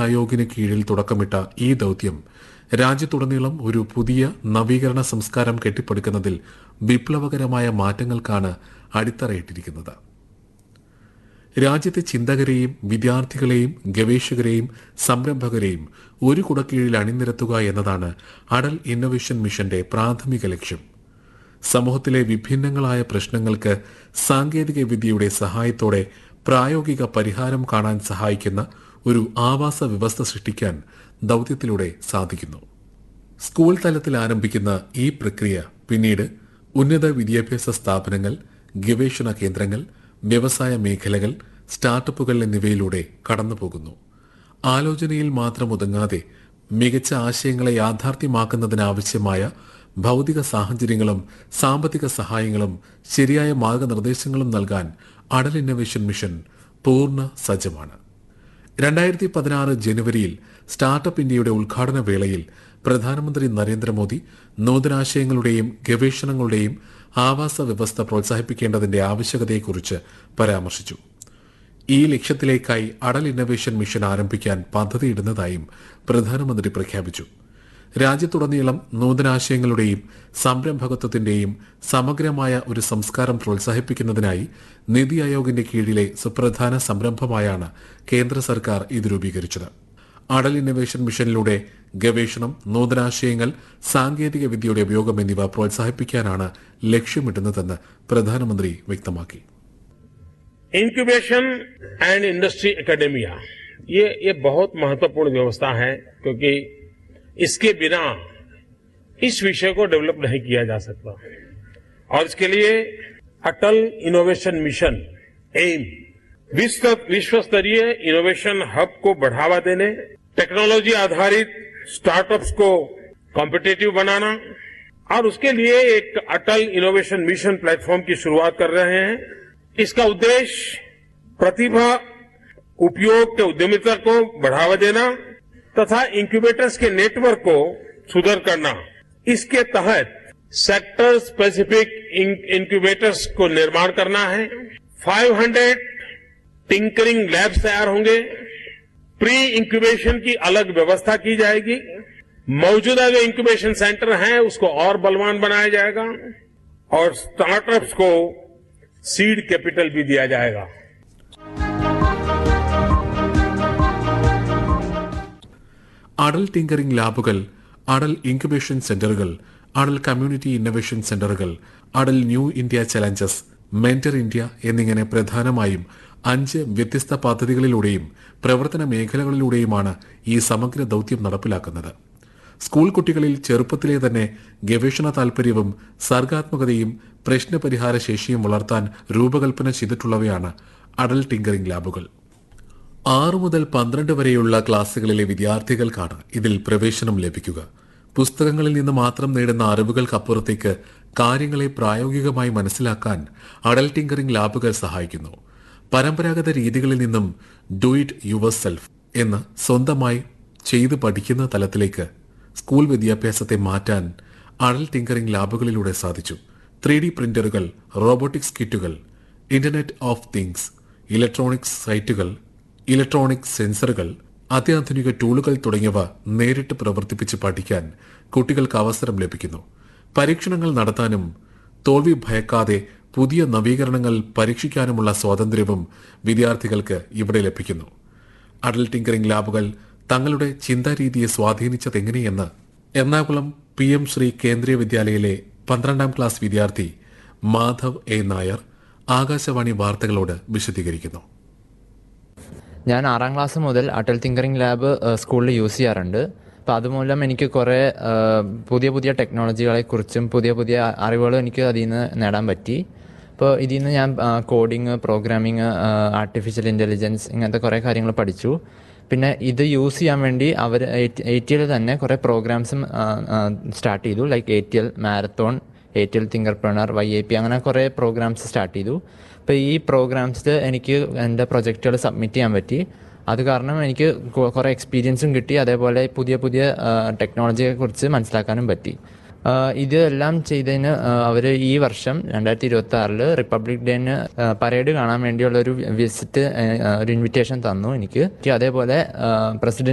ആയോഗിന് കീഴിൽ തുടക്കമിട്ട ഈ ദൌത്യം രാജ്യത്തുടനീളം ഒരു പുതിയ നവീകരണ സംസ്കാരം കെട്ടിപ്പടുക്കുന്നതിൽ വിപ്ലവകരമായ മാറ്റങ്ങൾക്കാണ് അടിത്തറയിട്ടിരിക്കുന്നത് രാജ്യത്തെ ചിന്തകരെയും വിദ്യാർത്ഥികളെയും ഗവേഷകരെയും സംരംഭകരെയും ഒരു കുടക്കീഴിൽ അണിനിരത്തുക എന്നതാണ് അടൽ ഇന്നൊവേഷൻ മിഷന്റെ പ്രാഥമിക ലക്ഷ്യം സമൂഹത്തിലെ വിഭിന്നങ്ങളായ പ്രശ്നങ്ങൾക്ക് സാങ്കേതിക വിദ്യയുടെ സഹായത്തോടെ പ്രായോഗിക പരിഹാരം കാണാൻ സഹായിക്കുന്ന ഒരു ആവാസ വ്യവസ്ഥ സൃഷ്ടിക്കാൻ ദൌത്യത്തിലൂടെ സാധിക്കുന്നു സ്കൂൾ തലത്തിൽ ആരംഭിക്കുന്ന ഈ പ്രക്രിയ പിന്നീട് ഉന്നത വിദ്യാഭ്യാസ സ്ഥാപനങ്ങൾ ഗവേഷണ കേന്ദ്രങ്ങൾ വ്യവസായ മേഖലകൾ സ്റ്റാർട്ടപ്പുകൾ എന്നിവയിലൂടെ കടന്നുപോകുന്നു ആലോചനയിൽ മാത്രം ഒതുങ്ങാതെ മികച്ച ആശയങ്ങളെ യാഥാർത്ഥ്യമാക്കുന്നതിനാവശ്യമായ ഭൗതിക സാഹചര്യങ്ങളും സാമ്പത്തിക സഹായങ്ങളും ശരിയായ മാർഗനിർദ്ദേശങ്ങളും നൽകാൻ അടൽ ഇന്നൊവേഷൻ മിഷൻ പൂർണ്ണ സജ്ജമാണ് രണ്ടായിരത്തി പതിനാറ് ജനുവരിയിൽ സ്റ്റാർട്ടപ്പ് ഇന്ത്യയുടെ ഉദ്ഘാടന വേളയിൽ പ്രധാനമന്ത്രി നരേന്ദ്രമോദി നൂതനാശയങ്ങളുടെയും ഗവേഷണങ്ങളുടെയും ആവാസ വ്യവസ്ഥ പ്രോത്സാഹിപ്പിക്കേണ്ടതിന്റെ ആവശ്യകതയെക്കുറിച്ച് പരാമർശിച്ചു ഈ ലക്ഷ്യത്തിലേക്കായി അടൽ ഇന്നൊവേഷൻ മിഷൻ ആരംഭിക്കാൻ പദ്ധതിയിടുന്നതായും പ്രധാനമന്ത്രി പ്രഖ്യാപിച്ചു രാജ്യത്തുടനീളം നൂതനാശയങ്ങളുടെയും സംരംഭകത്വത്തിന്റെയും സമഗ്രമായ ഒരു സംസ്കാരം പ്രോത്സാഹിപ്പിക്കുന്നതിനായി നിതി ആയോഗിന്റെ കീഴിലെ സുപ്രധാന സംരംഭമായാണ് കേന്ദ്ര സർക്കാർ ഇത് രൂപീകരിച്ചത് അടൽ ഇന്നൊവേഷൻ മിഷനിലൂടെ ഗവേഷണം നൂതനാശയങ്ങൾ സാങ്കേതിക വിദ്യയുടെ ഉപയോഗം എന്നിവ പ്രോത്സാഹിപ്പിക്കാനാണ് ലക്ഷ്യമിടുന്നതെന്ന് പ്രധാനമന്ത്രി വ്യക്തമാക്കി इंक्यूबेशन एंड इंडस्ट्री एकेडमिया ये ये बहुत महत्वपूर्ण व्यवस्था है क्योंकि इसके बिना इस विषय को डेवलप नहीं किया जा सकता और इसके लिए अटल इनोवेशन मिशन एम विश्व विश्व स्तरीय इनोवेशन हब को बढ़ावा देने टेक्नोलॉजी आधारित स्टार्टअप्स को कॉम्पिटेटिव बनाना और उसके लिए एक अटल इनोवेशन मिशन प्लेटफॉर्म की शुरुआत कर रहे हैं इसका उद्देश्य प्रतिभा उपयोग के उद्यमिता को बढ़ावा देना तथा इंक्यूबेटर्स के नेटवर्क को सुदृढ़ करना इसके तहत सेक्टर स्पेसिफिक इंक्यूबेटर्स को निर्माण करना है 500 टिंकरिंग लैब्स तैयार होंगे प्री इंक्यूबेशन की अलग व्यवस्था की जाएगी मौजूदा जो इंक्यूबेशन सेंटर हैं उसको और बलवान बनाया जाएगा और स्टार्टअप्स को सीड कैपिटल भी दिया जाएगा അടൽ ടിങ്കറിംഗ് ലാബുകൾ അടൽ ഇൻക്യുബേഷൻ സെന്ററുകൾ അടൽ കമ്മ്യൂണിറ്റി ഇന്നൊവേഷൻ സെന്ററുകൾ Atal new India challenges mentor India എന്നിങ്ങനെ പ്രധാനമായും അഞ്ച് വ്യത്യസ്ത പദ്ധതികളിലൂടെയും പ്രവർത്തന മേഖലകളിലൂടെയുമാണ് ഈ സമഗ്ര ദൌത്യം നടപ്പിലാക്കുന്നത് സ്കൂൾ കുട്ടികളിൽ ചെറുപ്പത്തിലെ തന്നെ ഗവേഷണ താൽപര്യവും സർഗാത്മകതയും പ്രശ്നപരിഹാര ശേഷിയും വളർത്താൻ രൂപകൽപ്പന ചെയ്തിട്ടുള്ളവയാണ് അടൽ ടിങ്കറിംഗ് ലാബുകൾ ആറു മുതൽ പന്ത്രണ്ട് വരെയുള്ള ക്ലാസ്സുകളിലെ വിദ്യാർത്ഥികൾക്കാണ് ഇതിൽ പ്രവേശനം ലഭിക്കുക പുസ്തകങ്ങളിൽ നിന്ന് മാത്രം നേടുന്ന അറിവുകൾക്കപ്പുറത്തേക്ക് കാര്യങ്ങളെ പ്രായോഗികമായി മനസ്സിലാക്കാൻ അടൽ ടിങ്കറിംഗ് ലാബുകൾ സഹായിക്കുന്നു പരമ്പരാഗത രീതികളിൽ നിന്നും ഡു ഇറ്റ് യുവർ സെൽഫ് എന്ന് സ്വന്തമായി ചെയ്തു പഠിക്കുന്ന തലത്തിലേക്ക് സ്കൂൾ വിദ്യാഭ്യാസത്തെ മാറ്റാൻ അടൽ ടിങ്കറിംഗ് ലാബുകളിലൂടെ സാധിച്ചു ത്രീ ഡി പ്രിന്ററുകൾ റോബോട്ടിക്സ് കിറ്റുകൾ ഇന്റർനെറ്റ് ഓഫ് തിങ്സ് ഇലക്ട്രോണിക്സ് സൈറ്റുകൾ ഇലക്ട്രോണിക് സെൻസറുകൾ അത്യാധുനിക ടൂളുകൾ തുടങ്ങിയവ നേരിട്ട് പ്രവർത്തിപ്പിച്ച് പഠിക്കാൻ കുട്ടികൾക്ക് അവസരം ലഭിക്കുന്നു പരീക്ഷണങ്ങൾ നടത്താനും തോൽവി ഭയക്കാതെ പുതിയ നവീകരണങ്ങൾ പരീക്ഷിക്കാനുമുള്ള സ്വാതന്ത്ര്യവും വിദ്യാർത്ഥികൾക്ക് ഇവിടെ ലഭിക്കുന്നു അടൽ ടിങ്കറിംഗ് ലാബുകൾ തങ്ങളുടെ ചിന്താരീതിയെ സ്വാധീനിച്ചതെങ്ങനെയെന്ന് എറണാകുളം പി എം ശ്രീ കേന്ദ്രീയ വിദ്യാലയയിലെ പന്ത്രണ്ടാം ക്ലാസ് വിദ്യാർത്ഥി മാധവ് എ നായർ ആകാശവാണി വാർത്തകളോട് വിശദീകരിക്കുന്നു ഞാൻ ആറാം ക്ലാസ് മുതൽ അടൽ തിങ്കറിംഗ് ലാബ് സ്കൂളിൽ യൂസ് ചെയ്യാറുണ്ട് അപ്പോൾ അതുമൂലം എനിക്ക് കുറേ പുതിയ പുതിയ ടെക്നോളജികളെ കുറിച്ചും പുതിയ പുതിയ അറിവുകളും എനിക്ക് അതിൽ നിന്ന് നേടാൻ പറ്റി അപ്പോൾ ഇതിൽ നിന്ന് ഞാൻ കോഡിങ് പ്രോഗ്രാമിങ് ആർട്ടിഫിഷ്യൽ ഇൻ്റലിജൻസ് ഇങ്ങനത്തെ കുറേ കാര്യങ്ങൾ പഠിച്ചു പിന്നെ ഇത് യൂസ് ചെയ്യാൻ വേണ്ടി അവർ എ ടി എൽ തന്നെ കുറേ പ്രോഗ്രാംസും സ്റ്റാർട്ട് ചെയ്തു like A T L marathon A T L thinkerpreneur Y A P അങ്ങനെ കുറേ പ്രോഗ്രാംസ് സ്റ്റാർട്ട് ചെയ്തു അപ്പോൾ ഈ പ്രോഗ്രാംസിൽ എനിക്ക് എൻ്റെ പ്രൊജക്റ്റുകൾ സബ്മിറ്റ് ചെയ്യാൻ പറ്റി അത് കാരണം എനിക്ക് കുറേ എക്സ്പീരിയൻസും കിട്ടി അതേപോലെ പുതിയ പുതിയ ടെക്നോളജിയെ കുറിച്ച് മനസ്സിലാക്കാനും പറ്റി ഇതെല്ലാം ചെയ്തതിന് അവർ ഈ വർഷം രണ്ടായിരത്തി ഇരുപത്തി ആറില് റിപ്പബ്ലിക് ഡേന് പരേഡ് കാണാൻ വേണ്ടിയുള്ള ഒരു വിസിറ്റ് ഒരു ഇൻവിറ്റേഷൻ തന്നു എനിക്ക് അതേപോലെ പ്രസിഡന്റ്